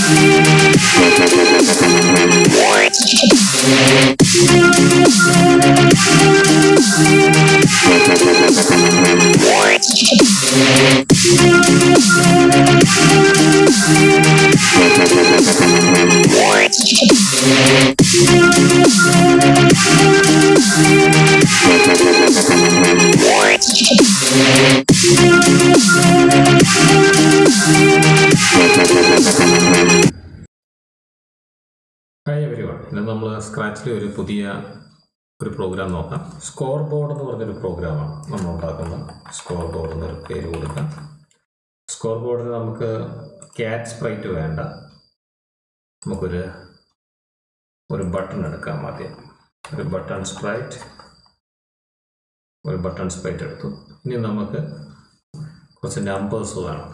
hi every one ഇന്ന് നമ്മൾ സ്ക്രാച്ചിൽ ഒരു പുതിയ ഒരു പ്രോഗ്രാം നോക്കാം സ്കോർ ബോർഡ് എന്ന് പറഞ്ഞൊരു പ്രോഗ്രാമാണ് നമ്മൾ ഉണ്ടാക്കുന്നത് സ്കോർ ബോർഡ് എന്നൊരു പേര് കൊടുക്കാം സ്കോർ ബോർഡിൽ നമുക്ക് ക്യാറ്റ് സ്പ്രൈറ്റ് വേണ്ട നമുക്കൊരു ഒരു ബട്ടൺ എടുക്കാം ആദ്യം ഒരു ബട്ടൺ സ്പ്രൈറ്റ് ഒരു ബട്ടൺ സ്പ്രൈറ്റ് എടുത്തു ഇനി നമുക്ക് കുറച്ച് നമ്പേഴ്സ് വേണം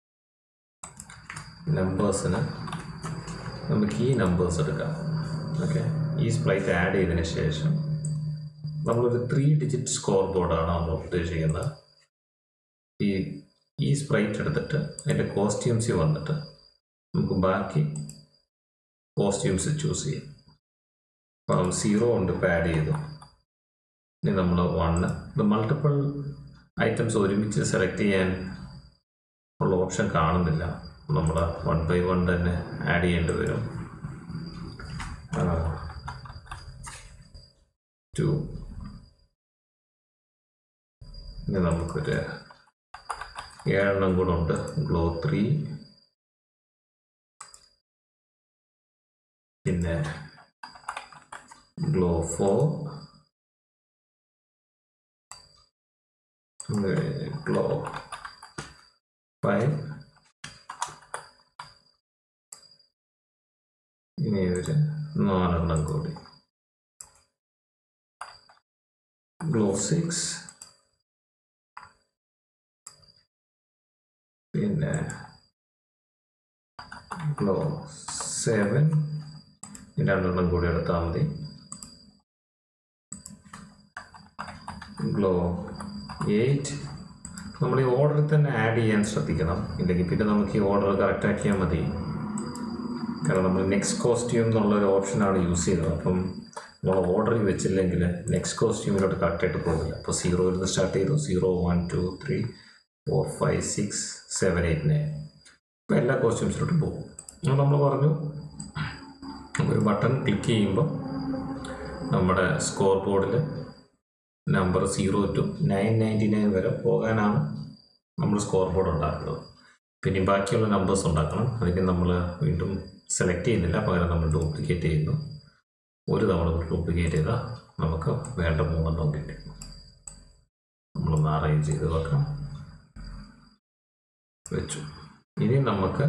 നമ്പേഴ്സിന് നമുക്ക് ഈ നമ്പേഴ്സ് എടുക്കാം ഓക്കെ ഈ സ്പ്ലൈറ്റ് ആഡ് ചെയ്തതിന് ശേഷം നമ്മളൊരു ത്രീ ഡിജിറ്റ് സ്കോർ ബോർഡാണ് നമ്മൾ ഉദ്ദേശിക്കുന്നത് ഈ ഈ സ്പ്രൈറ്റ് എടുത്തിട്ട് അതിൻ്റെ കോസ്റ്റ്യൂംസിൽ വന്നിട്ട് നമുക്ക് ബാക്കി കോസ്റ്റ്യൂംസ് ചൂസ് ചെയ്യാം അപ്പം സീറോ കൊണ്ട് ഇപ്പോൾ ആഡ് ചെയ്തു ഇനി നമ്മൾ വണ്ണ് ഇത് മൾട്ടിപ്പിൾ ഐറ്റംസ് ഒരുമിച്ച് സെലക്ട് ചെയ്യാൻ ഉള്ള ഓപ്ഷൻ കാണുന്നില്ല നമ്മൾ വൺ ബൈ വൺ തന്നെ ആഡ് ചെയ്യേണ്ടി വരും ടു ഇനി നമുക്കൊരു ഏഴെണ്ണം കൂടെ ഉണ്ട് ഗ്ലോ ത്രീ പിന്നെ ഗ്ലോ ഫോർ ഗ്ലോ ഫൈവ് ഇനി ഒരു നാലെണ്ണം കൂടി ഗ്ലോ സിക്സ് പിന്നെ ഗ്ലോ സെവൻ രണ്ടെണ്ണം കൂടി എടുത്താൽ മതി ഗ്ലോ എയ്റ്റ് നമ്മൾ ഈ ഓർഡറിൽ തന്നെ ആഡ് ചെയ്യാൻ ശ്രദ്ധിക്കണം ഇല്ലെങ്കിൽ പിന്നെ നമുക്ക് ഈ ഓർഡർ കറക്റ്റ് ആക്കിയാൽ മതി കാരണം നമ്മൾ നെക്സ്റ്റ് കോസ്റ്റ്യൂം എന്നുള്ളൊരു ഓപ്ഷനാണ് യൂസ് ചെയ്തത് അപ്പം നമ്മൾ ഓർഡറിൽ വെച്ചില്ലെങ്കിൽ നെക്സ്റ്റ് കോസ്റ്റ്യൂമിലോട്ട് കറക്റ്റായിട്ട് പോകില്ല അപ്പോൾ സീറോയിൽ നിന്ന് സ്റ്റാർട്ട് ചെയ്തു zero one two three four five six seven eight nine അപ്പോൾ എല്ലാ കോസ്റ്റ്യൂംസിലോട്ട് പോകും അപ്പോൾ നമ്മൾ പറഞ്ഞു ഒരു ബട്ടൺ ക്ലിക്ക് ചെയ്യുമ്പോൾ നമ്മുടെ സ്കോർ ബോർഡിൽ number zero to nine ninety nine വരെ പോകാനാണ് നമ്മൾ സ്കോർ ബോർഡ് ഉണ്ടാക്കുന്നത് പിന്നെ ബാക്കിയുള്ള നമ്പേഴ്സ് ഉണ്ടാക്കണം അതിന് നമ്മൾ വീണ്ടും സെലക്ട് ചെയ്യുന്നില്ല പകരം നമ്മൾ ഡ്യൂപ്ലിക്കേറ്റ് ചെയ്യുന്നു ഒരു തവണ ഡ്യൂപ്ലിക്കേറ്റ് ചെയ്താൽ നമുക്ക് വേണ്ട മൂന്നെണ്ണം കിട്ടി നമ്മളൊന്ന് അറേഞ്ച് ചെയ്ത് വെക്കാം വെച്ചു ഇനി നമുക്ക്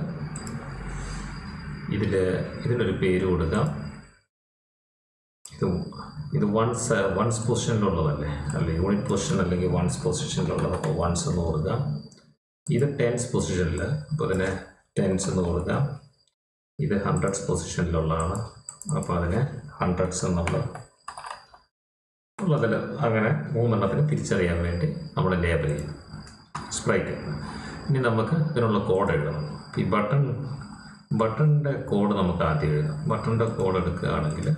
ഇതിൽ ഇതിനൊരു പേര് കൊടുക്കാം ഇത് ഇത് വൺസ് വൺസ് പൊസിഷനിലുള്ളതല്ലേ അല്ലെ യൂണിറ്റ് പൊസിഷൻ അല്ലെങ്കിൽ വൺസ് പൊസിഷനിലുള്ളത് അപ്പോൾ വൺസ് എന്ന് കൊടുക്കാം ഇത് ടെൻസ് പൊസിഷനിൽ അപ്പോൾ അതിന് ടെൻസ് എന്ന് കൊടുക്കാം ഇത് ഹൺഡ്രഡ്സ് പൊസിഷനിലുള്ളതാണ് അപ്പോൾ അതിന് ഹൺഡ്രഡ്സ് എന്നുള്ള ഉള്ളതിൽ അങ്ങനെ മൂന്നെണ്ണത്തിന് തിരിച്ചറിയാൻ വേണ്ടി നമ്മൾ ലേബൽ ചെയ്യും സ്പ്രൈറ്റ് ഇനി നമുക്ക് ഇതിനുള്ള കോഡ് എഴുതണം ഈ ബട്ടൺ ബട്ടണിൻ്റെ കോഡ് നമുക്ക് ആദ്യം എഴുതാം ബട്ടണിൻ്റെ കോഡ് എടുക്കുകയാണെങ്കിൽ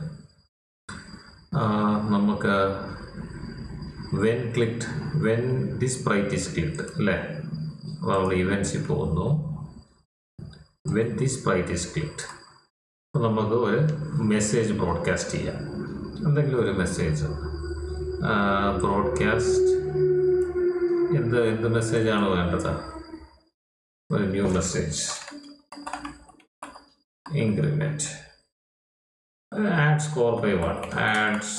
നമുക്ക് when clicked when this sprite is clicked അല്ലേ നമ്മൾ ഇവൻസിൽ പോകുന്നു when this sprite is clicked അപ്പോൾ നമുക്ക് ഒരു മെസ്സേജ് ബ്രോഡ്കാസ്റ്റ് ചെയ്യാം എന്തെങ്കിലും ഒരു മെസ്സേജ് ബ്രോഡ്കാസ്റ്റ് എന്ത് എന്ത് മെസ്സേജാണ് വേണ്ടത് ഒരു new message increment add score by one add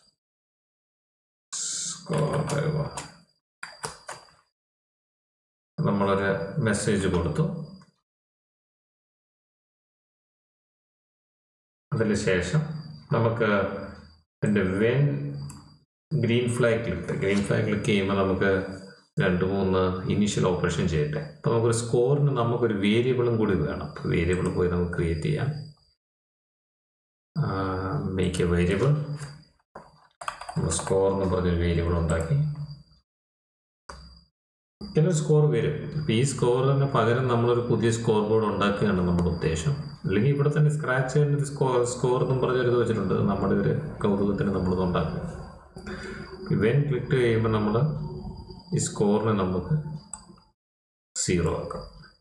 score by one നമ്മളൊരു മെസ്സേജ് കൊടുത്തു അതിന് ശേഷം നമുക്ക് ഇതിൻ്റെ when green flag click green flag click ചെയ്യുമ്പോൾ നമുക്ക് രണ്ട് മൂന്ന് ഇനീഷ്യൽ ഓപ്പറേഷൻ ചെയ്യട്ടെ അപ്പോൾ നമുക്കൊരു സ്കോറിന് നമുക്കൊരു വേരിയബിളും കൂടി വേണം അപ്പോൾ വേരിയബിൾ പോയി നമുക്ക് ക്രിയേറ്റ് ചെയ്യാം മേക്ക് എ വേരിയബിൾ സ്കോർ എന്ന് പറഞ്ഞൊരു വേരിയബിൾ ഉണ്ടാക്കി ഇതിലൊരു സ്കോർ വരും ഇപ്പം ഈ സ്കോറിന് പകരം നമ്മളൊരു പുതിയ സ്കോർ ബോർഡ് ഉണ്ടാക്കുകയാണ് നമ്മുടെ ഉദ്ദേശം അല്ലെങ്കിൽ ഇവിടെ തന്നെ സ്ക്രാച്ച് ചെയ്യുന്ന ഒരു സ്കോർ സ്കോർ എന്നും പറഞ്ഞൊരു വെച്ചിട്ടുണ്ട് അത് നമ്മുടെ ഒരു കൗതുകത്തിന് നമ്മളത് ഉണ്ടാക്കും ഇവൻ ക്ലിക്ക് ചെയ്യുമ്പോൾ നമ്മൾ ഈ സ്കോറിനെ നമുക്ക് സീറോ ആക്കാം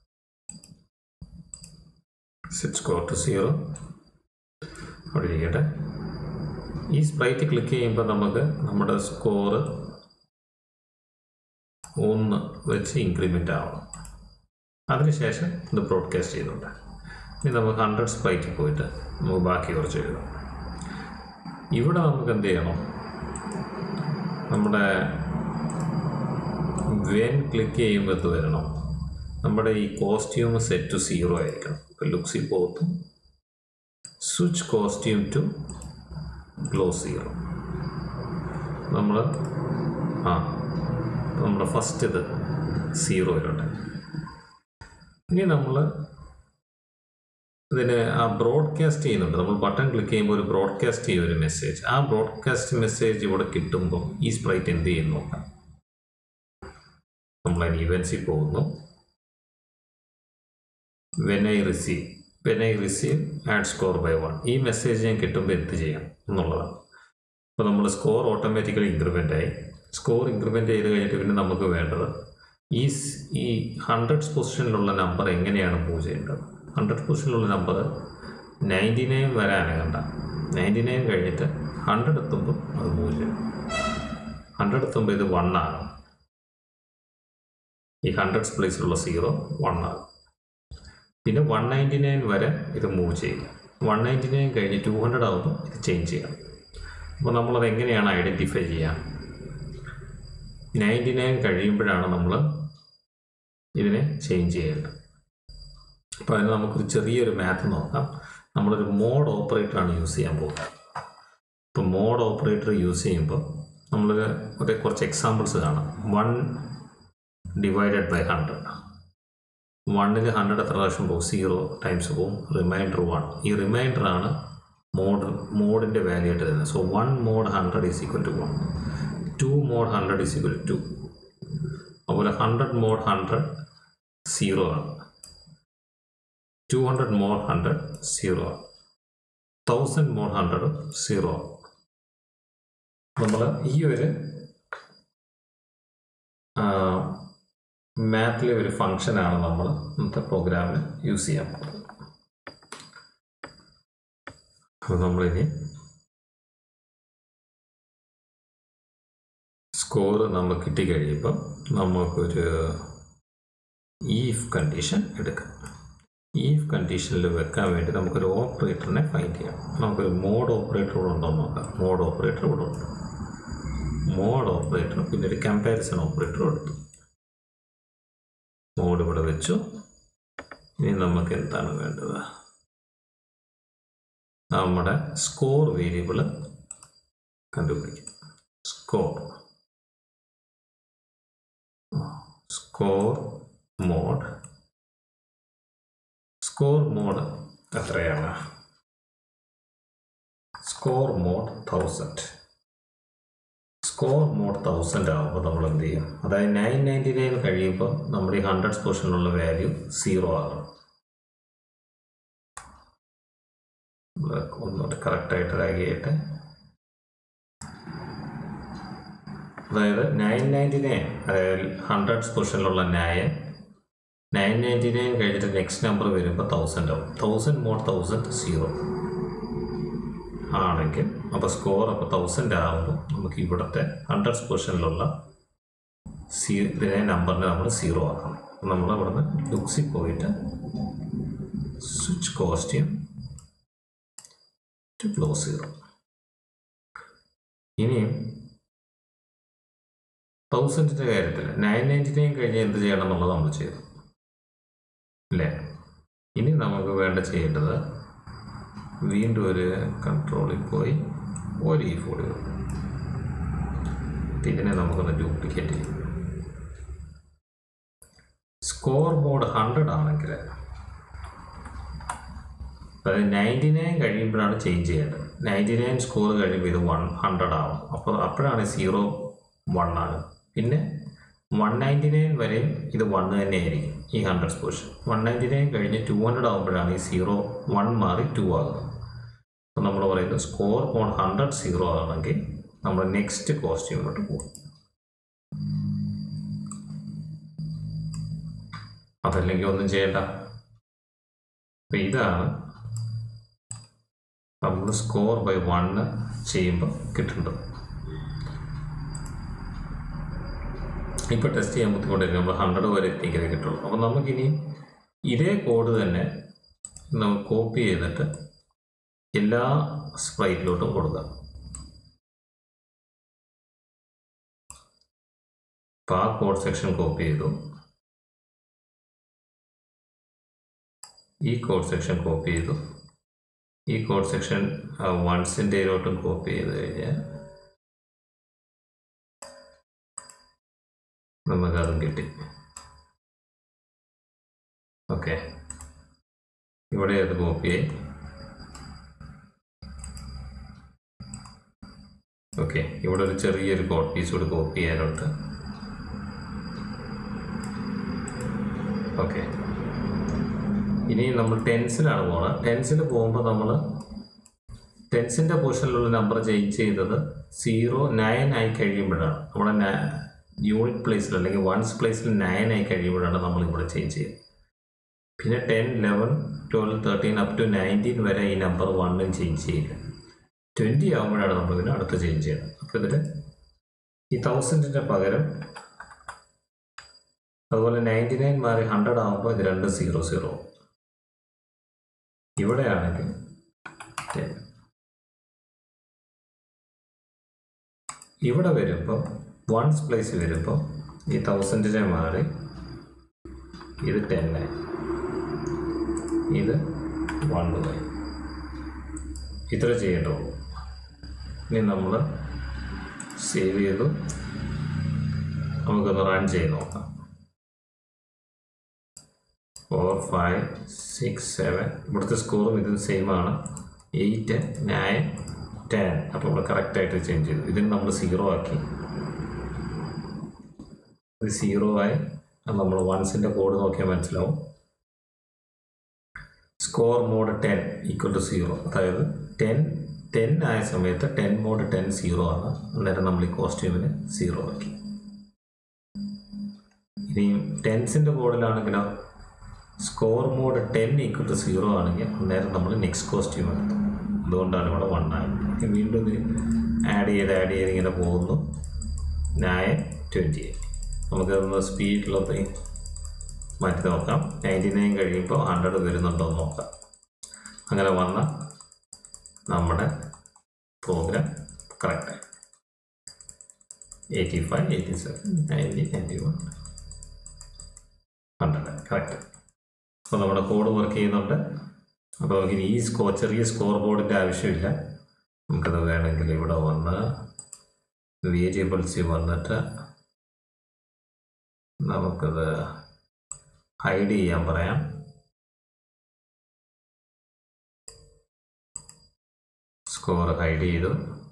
സെറ്റ് സ്കോർ ടു സീറോ അവിടെ ഇരിക്കട്ടെ ഈ സ്പ്രൈറ്റ് ക്ലിക്ക് ചെയ്യുമ്പോൾ നമുക്ക് നമ്മുടെ സ്കോറ് ഒന്ന് വെച്ച് ഇൻക്രിമെൻ്റ് ആവണം അതിനുശേഷം ഇത് ബ്രോഡ്കാസ്റ്റ് ചെയ്തുകൊണ്ട് ഇനി നമുക്ക് ഹൺഡ്രഡ് സ്പ്രൈറ്റിൽ പോയിട്ട് നമുക്ക് ബാക്കി കുറച്ച് എഴുതാം ഇവിടെ നമുക്ക് എന്ത് ചെയ്യണം നമ്മുടെ വെൻ ക്ലിക്ക് ചെയ്യുമ്പോൾ ഇത് വരണം നമ്മുടെ ഈ കോസ്റ്റ്യൂം സെറ്റ് ടു സീറോ ആയിരിക്കണം ഇപ്പോൾ ലുക്സിൽ പോത്തും switch costume to glow zero നമ്മൾ ആ നമ്മുടെ ഫസ്റ്റ് ഇത് സീറോയിലുണ്ട് ഇനി നമ്മൾ ഇതിന് ആ ബ്രോഡ്കാസ്റ്റ് ചെയ്യുന്നുണ്ട് നമ്മൾ ബട്ടൺ ക്ലിക്ക് ചെയ്യുമ്പോൾ ഒരു ബ്രോഡ്കാസ്റ്റ് ചെയ്യും ഒരു മെസ്സേജ് ആ ബ്രോഡ്കാസ്റ്റ് മെസ്സേജ് ഇവിടെ കിട്ടുമ്പോൾ ഈ സ്പ്രൈറ്റ് എന്ത് ചെയ്യുന്നു നോക്കാം നമ്മൾ അതിന് ഇവൻസിൽ പോകുന്നു when I receive when I receive add score by one ഈ മെസ്സേജ് ഞാൻ കിട്ടുമ്പോൾ എന്ത് ചെയ്യാം എന്നുള്ളതാണ് അപ്പോൾ നമ്മൾ സ്കോർ ഓട്ടോമാറ്റിക്കലി ഇൻക്രിമെൻ്റ് ആയി സ്കോർ ഇൻക്രിമെൻ്റ് ചെയ്ത് കഴിഞ്ഞിട്ട് പിന്നെ നമുക്ക് വേണ്ടത് ഈ സ് ഈ ഹൺഡ്രഡ്സ് പൊസിഷനിലുള്ള നമ്പർ എങ്ങനെയാണ് മൂവ് ചെയ്യേണ്ടത് ഹൺഡ്രഡ് പൊസിഷനിലുള്ള നമ്പർ നയൻറ്റി നയൻ വരാണ് കണ്ട നയൻറ്റി നയൻ കഴിഞ്ഞിട്ട് ഹൺഡ്രഡ് എത്തുമ്പോൾ അത് മൂവ് ചെയ്യും ഹൺഡ്രഡ് എത്തുമ്പോൾ ഇത് വൺ ആകും ഈ ഹൺഡ്രഡ്സ് പ്ലേസിലുള്ള സീറോ വൺ ആകും പിന്നെ വൺ നയൻറ്റി നയൻ വരെ ഇത് മൂവ് ചെയ്യില്ല വൺ നയൻറ്റി നയൻ കഴിഞ്ഞ് ടു ഹൺഡ്രഡ് ആകുമ്പോൾ ഇത് ചേഞ്ച് ചെയ്യണം അപ്പോൾ നമ്മളത് എങ്ങനെയാണ് ഐഡൻറ്റിഫൈ ചെയ്യുക നയൻറ്റി നയൻ കഴിയുമ്പോഴാണ് നമ്മൾ ഇതിനെ ചേഞ്ച് ചെയ്യേണ്ടത് അപ്പോൾ അതിന് നമുക്കൊരു ചെറിയൊരു മാത്ത് നോക്കാം നമ്മളൊരു മോഡ് ഓപ്പറേറ്ററാണ് യൂസ് ചെയ്യാൻ പോകുന്നത് ഇപ്പോൾ മോഡ് ഓപ്പറേറ്റർ യൂസ് ചെയ്യുമ്പോൾ നമ്മൾ ഒരു കുറച്ച് എക്സാമ്പിൾസ് കാണാം വൺ ഡിവൈഡഡ് ബൈ ഹൺഡ്രഡ് വണ്ണിൽ ഹൺഡ്രഡ് എത്ര പ്രാവശ്യം പോകും സീറോ ടൈംസ് പോകും റിമൈൻഡർ വൺ ഈ റിമൈൻഡറാണ് മോഡ് മോഡിൻ്റെ വാല്യൂ ആയിട്ട് തരുന്നത് so one mod hundred is equal to one two mod hundred is equal to അതുപോലെ ഹൺഡ്രഡ് മോഡ് ഹൺഡ്രഡ് സീറോ ആണ് two hundred mod hundred zero ആണ് തൗസൻഡ് മോഡ് ഹൺഡ്രഡ് സീറോ ആണ് നമ്മൾ ഈ ഒരു മാത്തിലെ ഒരു ഫങ്ഷനാണ് നമ്മൾ ഇന്നത്തെ പ്രോഗ്രാമിൽ യൂസ് ചെയ്യാൻ പോകുന്നത് അപ്പോൾ നമ്മളിനി സ്കോർ നമുക്ക് കിട്ടിക്കഴിയുമ്പോൾ നമുക്കൊരു ഈഫ് കണ്ടീഷൻ എടുക്കാം ഈഫ് കണ്ടീഷനിൽ വെക്കാൻ വേണ്ടി നമുക്കൊരു ഓപ്പറേറ്ററിനെ ഫൈൻഡ് ചെയ്യാം നമുക്കൊരു മോഡ് ഓപ്പറേറ്റർ ഇവിടെ ഉണ്ടോ എന്ന് നോക്കാം മോഡ് ഓപ്പറേറ്റർ ഇവിടെ ഉണ്ട് മോഡ് ഓപ്പറേറ്റർ പിന്നെ ഒരു കമ്പാരിസൺ ഓപ്പറേറ്റർ എടുത്തു മോഡ് ഇവിടെ വെച്ചു ഇനി നമുക്ക് എന്താണ് വേണ്ടത് നമ്മുടെ സ്കോർ വേരിയബിൾ കണ്ടുപിടിക്കും score score mod score mod എത്രയാണ് score mod thousand score mod thousand ആകുമ്പോൾ നമ്മൾ എന്ത് ചെയ്യും അതായത് നയൻ നയൻറ്റി നയൻ കഴിയുമ്പോൾ നമ്മുടെ ഈ ഹൺഡ്രഡ് പൊസിഷനിലുള്ള വാല്യൂ സീറോ ആകും നമ്മൾ ഒന്നുകൂടെ കറക്റ്റായിട്ട് റാഗ് ചെയ്യട്ടെ അതായത് നയൻ നയൻറ്റി നയൻ അതായത് ഹൺഡ്രഡ് പൊസിഷനിലുള്ള നയൻ നയൻ നയൻറ്റി നയൻ കഴിഞ്ഞിട്ട് നെക്സ്റ്റ് നമ്പർ വരുമ്പോൾ തൗസൻഡ് ആവും തൗസൻഡ് മോർ തൗസൻഡ് സീറോ ആണെങ്കിൽ അപ്പോൾ സ്കോർ അപ്പോൾ തൗസൻഡ് ആകുമ്പോൾ നമുക്ക് ഇവിടുത്തെ ഹൺഡ്രഡ് പൊസിഷനിലുള്ള സീ ഇതിനെ നമ്പറിനെ നമ്മൾ സീറോ ആക്കണം നമ്മൾ അവിടുന്ന് ലുക്സിൽ പോയിട്ട് switch costume to close zero ഇനിയും തൗസൻഡിൻ്റെ കാര്യത്തിൽ നയൻ നയൻറ്റി നയൻ കഴിഞ്ഞ് എന്ത് ചെയ്യണം എന്നുള്ളത് നമ്മൾ ചെയ്തു അല്ലേ ഇനി നമുക്ക് വേണ്ട ചെയ്യേണ്ടത് വീണ്ടും ഒരു കൺട്രോളിൽ പോയി ഒരു ഈ ഫോഡ് കൊടുക്കും ഇതിനെ നമുക്കൊന്ന് ഡ്യൂപ്ലിക്കേറ്റ് ചെയ്യും സ്കോർ ബോർഡ് ഹൺഡ്രഡ് ആണെങ്കിൽ അതായത് നയൻറ്റി നയൻ കഴിയുമ്പോഴാണ് ചേഞ്ച് ചെയ്യേണ്ടത് നയൻറ്റി നയൻ സ്കോർ കഴിയുമ്പോൾ ഇത് വൺ ഹൺഡ്രഡ് ആവും അപ്പോൾ അപ്പോഴാണ് സീറോ വൺ ആകും പിന്നെ വൺ നയൻറ്റി നയൻ വരെ ഇത് വൺ തന്നെയായിരിക്കും ഈ hundred position one ninety nine കഴിഞ്ഞ് ടു ഹൺഡ്രഡ് ആകുമ്പോഴാണ് ഈ സീറോ വൺ മാറി ടു ആകുന്നത് അപ്പോൾ നമ്മൾ പറയുന്നത് സ്കോർ ഓൺ ഹൺഡ്രഡ് സീറോ ആണെങ്കിൽ നമ്മൾ നെക്സ്റ്റ് കോസ്റ്റ്യൂമിലോട്ട് പോകും അതല്ലെങ്കിൽ ഒന്നും ചെയ്യണ്ട അപ്പം ഇതാണ് നമ്മൾ സ്കോർ ബൈ വണ്ണ് ചെയ്യുമ്പോൾ കിട്ടുന്നത് ഇപ്പോൾ ടെസ്റ്റ് ചെയ്യാൻ ബുദ്ധിമുട്ടില്ല നമ്മൾ ഹൺഡ്രഡ് വരെ എത്തിക്കലേ കിട്ടുള്ളൂ അപ്പോൾ നമുക്കിനി ഇതേ കോഡ് തന്നെ നമുക്ക് കോപ്പി ചെയ്തിട്ട് എല്ലാ സ്പ്രൈറ്റിലോട്ടും കൊടുക്കാം അപ്പോൾ ആ കോഡ് സെക്ഷൻ കോപ്പി ചെയ്തു ഈ കോഡ് സെക്ഷൻ കോപ്പി ചെയ്തു ഈ കോഡ് സെക്ഷൻ വൺസിൻ്റെയിലോട്ടും കോപ്പി ചെയ്ത് കഴിഞ്ഞാൽ നമുക്കതും കിട്ടി ഓക്കെ ഇവിടെ അത് കോപ്പി ആയി ഓക്കെ ഇവിടെ ഒരു ചെറിയൊരു കോഡ് പീസ് കൂടി കോപ്പി ചെയ്യാനുണ്ട് ഓക്കെ ഇനി നമ്മൾ ടെൻസിലാണ് പോകുന്നത് ടെൻസിൽ പോകുമ്പോൾ നമ്മൾ ടെൻസിൻ്റെ പോർഷനിലുള്ള നമ്പർ ചേഞ്ച് ചെയ്തത് സീറോ നയൻ ആയി കഴിയുമ്പോഴാണ് നമ്മുടെ യൂണിറ്റ് പ്ലേസിൽ അല്ലെങ്കിൽ വൺസ് പ്ലേസിൽ നയൻ ആയി കഴിയുമ്പോഴാണ് നമ്മൾ ഇവിടെ ചേഞ്ച് ചെയ്യുന്നത് പിന്നെ ten eleven twelve thirteen up to nineteen വരെ ഈ നമ്പർ വണ്ണും ചേഞ്ച് ചെയ്യില്ല ട്വൻറ്റി ആകുമ്പോഴാണ് നമ്മൾ ഇതിന് അടുത്ത് ചേഞ്ച് ചെയ്യുന്നത് അപ്പോൾ ഇതിൽ ഈ തൗസൻഡിൻ്റെ പകരം അതുപോലെ നയൻറ്റി നയൻ മാറി ഹൺഡ്രഡ് ആകുമ്പോൾ ഇത് രണ്ട് സീറോ സീറോ ഇവിടെയാണെങ്കിൽ ടെൻ ഇവിടെ വരുമ്പോൾ വൺസ് പ്ലേസ് വരുമ്പോൾ ഈ തൗസൻഡിനെ മാറി ഇത് ടെന്നായി ഇത് വണ്ണുമായി ഇത്ര ചെയ്യേണ്ടുള്ളൂ ഇനി നമ്മൾ സേവ് ചെയ്തു നമുക്കൊന്ന് റൺ ചെയ്ത് നോക്കാം ഫോർ ഫൈവ് സിക്സ് സെവൻ ഇവിടുത്തെ സ്കോറും ഇതും സെയിം ആണ് എയ്റ്റ് നയൻ ടെൻ അപ്പോൾ നമ്മൾ കറക്റ്റായിട്ട് ചേഞ്ച് ചെയ്തു ഇതിന് നമ്മൾ സീറോ ആക്കി ഇത് സീറോ ആയി നമ്മൾ വൺസിൻ്റെ കോഡ് നോക്കിയാൽ മനസ്സിലാവും score mod ten equal to zero അതായത് ടെൻ ടെൻ ആയ സമയത്ത് ടെൻ മോഡ് ടെൻ സീറോ ആണ് അന്നേരം നമ്മൾ ഈ കോസ്റ്റ്യൂമിന് സീറോ ആക്കി ഇനിയും ടെൻസിൻ്റെ കോഡിലാണെങ്കിലോ score mod ten equal to zero ആണെങ്കിൽ അന്നേരം നമ്മൾ നെക്സ്റ്റ് കോസ്റ്റ്യൂം എടുത്തു അതുകൊണ്ടാണ് ഇവിടെ വൺ ആയത് ഇനി വീണ്ടും ഇത് ആഡ് ചെയ്ത് ആഡ് ചെയ്ത് ഇങ്ങനെ പോകുന്നു നയൻ ട്വൻറ്റി എയ്റ്റ് നമുക്കതൊന്ന് സ്പീഡിലൊന്ന് മാറ്റി നോക്കാം നയൻറ്റി നയൻ കഴിയുമ്പോൾ ഹൺഡ്രഡ് വരുന്നുണ്ടോ എന്ന് നോക്കാം അങ്ങനെ വന്ന നമ്മുടെ പ്രോഗ്രാം കറക്റ്റായി eighty five eighty seven ninety ninety one hundred correct അപ്പോൾ നമ്മുടെ കോഡ് വർക്ക് ചെയ്യുന്നുണ്ട് അപ്പോൾ നമുക്കിനി ഈ സ്കോർ ചെറിയ സ്കോർ ബോർഡിൻ്റെ ആവശ്യമില്ല നമുക്കത് വേണമെങ്കിൽ ഇവിടെ വന്ന് വേരിയബിൾസിൽ വന്നിട്ട് നമുക്കത് ഹൈഡ് ചെയ്യാൻ പറയാം സ്കോർ ഹൈഡ് ചെയ്തു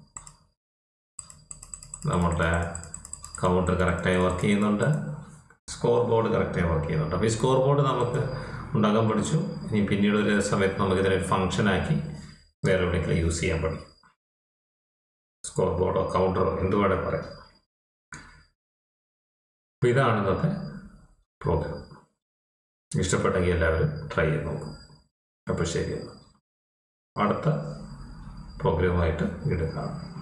നമ്മളുടെ കൗണ്ടർ കറക്റ്റായി വർക്ക് ചെയ്യുന്നുണ്ട് സ്കോർ ബോർഡ് കറക്റ്റായി വർക്ക് ചെയ്യുന്നുണ്ട് അപ്പോൾ ഈ സ്കോർ ബോർഡ് നമുക്ക് ഉണ്ടാക്കാൻ പഠിച്ചു ഇനി പിന്നീട് ഒരു സമയത്ത് നമുക്ക് ഇതിനൊരു ഫംഗ്ഷനാക്കി വേറെ എവിടെയെങ്കിലും യൂസ് ചെയ്യാൻ പഠിക്കും സ്കോർ ബോർഡോ കൗണ്ടറോ എന്ത് വേണേൽ പറയാം അപ്പോൾ ഇതാണ് ഇന്നത്തെ പ്രോഗ്രാം ഇഷ്ടപ്പെട്ടെങ്കിൽ എല്ലാവരും ട്രൈ ചെയ്ത് നോക്കും അപ്പോൾ ശരി അടുത്ത പ്രോഗ്രാമായിട്ട് വീണ്ടും കാണാം